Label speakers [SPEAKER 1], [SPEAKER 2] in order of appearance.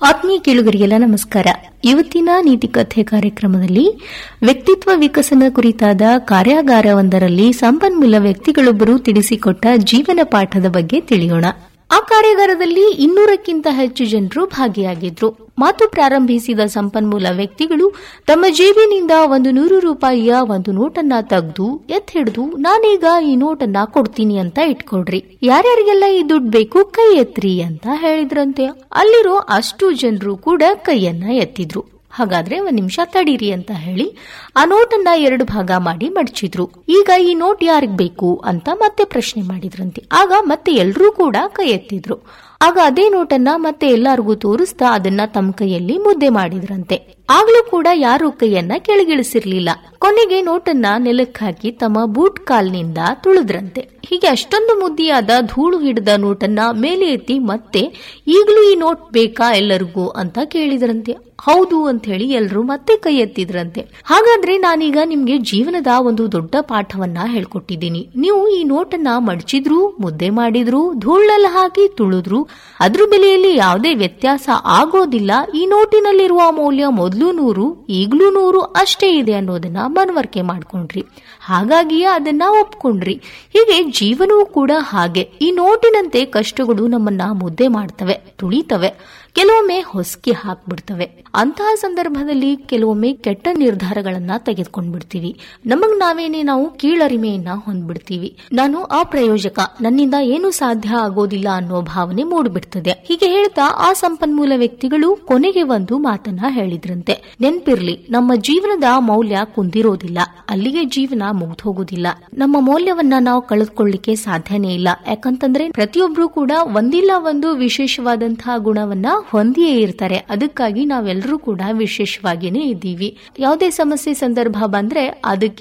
[SPEAKER 1] ಆತ್ಮೀಯ ಕೇಳುಗರಿಗೆಲ್ಲ ನಮಸ್ಕಾರ ಇವತ್ತಿನ ನೀತಿ ಕಥೆ ಕಾರ್ಯಕ್ರಮದಲ್ಲಿ ವ್ಯಕ್ತಿತ್ವ ವಿಕಸನ ಕುರಿತಾದ ಕಾರ್ಯಾಗಾರವೊಂದರಲ್ಲಿ ಸಂಪನ್ಮೂಲ ವ್ಯಕ್ತಿಗಳೊಬ್ಬರು ತಿಳಿಸಿಕೊಟ್ಟ ಜೀವನ ಪಾಠದ ಬಗ್ಗೆ ತಿಳಿಯೋಣ ಆ ಕಾರ್ಯಾಗಾರದಲ್ಲಿ ಇನ್ನೂರಕ್ಕಿಂತ ಹೆಚ್ಚು ಜನರು ಭಾಗಿಯಾಗಿದ್ರು ಮಾತು ಪ್ರಾರಂಭಿಸಿದ ಸಂಪನ್ಮೂಲ ವ್ಯಕ್ತಿಗಳು ತಮ್ಮ ಜೇಬಿನಿಂದ ಒಂದು ನೂರು ರೂಪಾಯಿಯ ಒಂದು ನೋಟನ್ನ ತೆಗೆದು ಎತ್ ಹಿಡಿದು ನಾನೀಗ ಈ ನೋಟನ್ನ ಕೊಡ್ತೀನಿ ಅಂತ ಇಟ್ಕೊಡ್ರಿ ಯಾರ್ಯಾರಿಗೆಲ್ಲ ಈ ದುಡ್ಡು ಬೇಕು ಕೈ ಎತ್ರಿ ಅಂತ ಹೇಳಿದ್ರಂತೆ ಅಲ್ಲಿರೋ ಅಷ್ಟು ಜನರು ಕೂಡ ಕೈಯನ್ನ ಎತ್ತಿದ್ರು ಹಾಗಾದ್ರೆ ಒಂದ್ ನಿಮಿಷ ತಡೀರಿ ಅಂತ ಹೇಳಿ ಆ ನೋಟನ್ನ ಎರಡು ಭಾಗ ಮಾಡಿ ಮಡಚಿದ್ರು ಈಗ ಈ ನೋಟ್ ಯಾರಿಗ್ ಬೇಕು ಅಂತ ಮತ್ತೆ ಪ್ರಶ್ನೆ ಮಾಡಿದ್ರಂತೆ ಆಗ ಮತ್ತೆ ಎಲ್ರೂ ಕೂಡ ಕೈ ಎತ್ತಿದ್ರು ಆಗ ಅದೇ ನೋಟನ್ನ ಮತ್ತೆ ಎಲ್ಲರಿಗೂ ತೋರಿಸ್ತಾ ಅದನ್ನ ತಮ್ಮ ಕೈಯಲ್ಲಿ ಮುದ್ದೆ ಮಾಡಿದ್ರಂತೆ ಆಗ್ಲೂ ಕೂಡ ಯಾರು ಕೈಯನ್ನ ಕೆಳಗಿಳಿಸಿರ್ಲಿಲ್ಲ ಕೊನೆಗೆ ನೋಟನ್ನ ನೆಲಕ್ಕೆ ಹಾಕಿ ತಮ್ಮ ಬೂಟ್ ಕಾಲ್ನಿಂದ ತುಳಿದ್ರಂತೆ ಹೀಗೆ ಅಷ್ಟೊಂದು ಮುದ್ದಿಯಾದ ಧೂಳು ಹಿಡಿದ ನೋಟನ್ನ ಮೇಲೆ ಎತ್ತಿ ಮತ್ತೆ ಈಗಲೂ ಈ ನೋಟ್ ಬೇಕಾ ಎಲ್ಲರಿಗೂ ಅಂತ ಕೇಳಿದ್ರಂತೆ ಹೌದು ಅಂತ ಹೇಳಿ ಎಲ್ರು ಮತ್ತೆ ಕೈ ಎತ್ತಿದ್ರಂತೆ ಹಾಗಾದ್ರೆ ನಾನೀಗ ನಿಮ್ಗೆ ಜೀವನದ ಒಂದು ದೊಡ್ಡ ಪಾಠವನ್ನ ಹೇಳ್ಕೊಟ್ಟಿದ್ದೀನಿ ನೀವು ಈ ನೋಟನ್ನ ಮಡಚಿದ್ರು ಮುದ್ದೆ ಮಾಡಿದ್ರು ಧೂಳಲ್ಲಿ ಹಾಕಿ ತುಳಿದ್ರು ಅದ್ರ ಬೆಲೆಯಲ್ಲಿ ಯಾವುದೇ ವ್ಯತ್ಯಾಸ ಆಗೋದಿಲ್ಲ ಈ ನೋಟಿನಲ್ಲಿರುವ ಮೌಲ್ಯ ಮೊದಲು ನೂರು ಈಗ್ಲೂ ನೂರು ಅಷ್ಟೇ ಇದೆ ಅನ್ನೋದನ್ನ ಮನವರಿಕೆ ಮಾಡ್ಕೊಂಡ್ರಿ ಹಾಗಾಗಿಯೇ ಅದನ್ನ ಒಪ್ಕೊಂಡ್ರಿ ಹೀಗೆ ಜೀವನವೂ ಕೂಡ ಹಾಗೆ ಈ ನೋಟಿನಂತೆ ಕಷ್ಟಗಳು ನಮ್ಮನ್ನ ಮುದ್ದೆ ಮಾಡ್ತವೆ ತುಳಿತವೆ ಕೆಲವೊಮ್ಮೆ ಹೊಸಕಿ ಹಾಕ್ಬಿಡ್ತವೆ ಅಂತಹ ಸಂದರ್ಭದಲ್ಲಿ ಕೆಲವೊಮ್ಮೆ ಕೆಟ್ಟ ನಿರ್ಧಾರಗಳನ್ನ ತೆಗೆದುಕೊಂಡ್ಬಿಡ್ತೀವಿ ನಮಗ್ ನಾವೇನೆ ನಾವು ಕೀಳರಿಮೆಯನ್ನ ಹೊಂದ್ಬಿಡ್ತೀವಿ ನಾನು ಅಪ್ರಯೋಜಕ ನನ್ನಿಂದ ಏನು ಸಾಧ್ಯ ಆಗೋದಿಲ್ಲ ಅನ್ನೋ ಭಾವನೆ ಮೂಡ್ಬಿಡ್ತದೆ ಹೀಗೆ ಹೇಳ್ತಾ ಆ ಸಂಪನ್ಮೂಲ ವ್ಯಕ್ತಿಗಳು ಕೊನೆಗೆ ಒಂದು ಮಾತನ್ನ ಹೇಳಿದ್ರಂತೆ ನೆನ್ಪಿರ್ಲಿ ನಮ್ಮ ಜೀವನದ ಮೌಲ್ಯ ಕುಂದಿರೋದಿಲ್ಲ ಅಲ್ಲಿಗೆ ಜೀವನ ಮುಗ್ದು ಹೋಗೋದಿಲ್ಲ ನಮ್ಮ ಮೌಲ್ಯವನ್ನ ನಾವು ಕಳೆದುಕೊಳ್ಳಿಕ್ಕೆ ಸಾಧ್ಯನೇ ಇಲ್ಲ ಯಾಕಂತಂದ್ರೆ ಪ್ರತಿಯೊಬ್ರು ಕೂಡ ಒಂದಿಲ್ಲ ಒಂದು ವಿಶೇಷವಾದಂತಹ ಗುಣವನ್ನ ಹೊಂದಿಯೇ ಇರ್ತಾರೆ ಅದಕ್ಕಾಗಿ ನಾವೆಲ್ಲರೂ ಕೂಡ ವಿಶೇಷವಾಗಿನೇ ಇದ್ದೀವಿ ಯಾವುದೇ ಸಮಸ್ಯೆ ಸಂದರ್ಭ ಬಂದ್ರೆ ಅದಕ್ಕೆ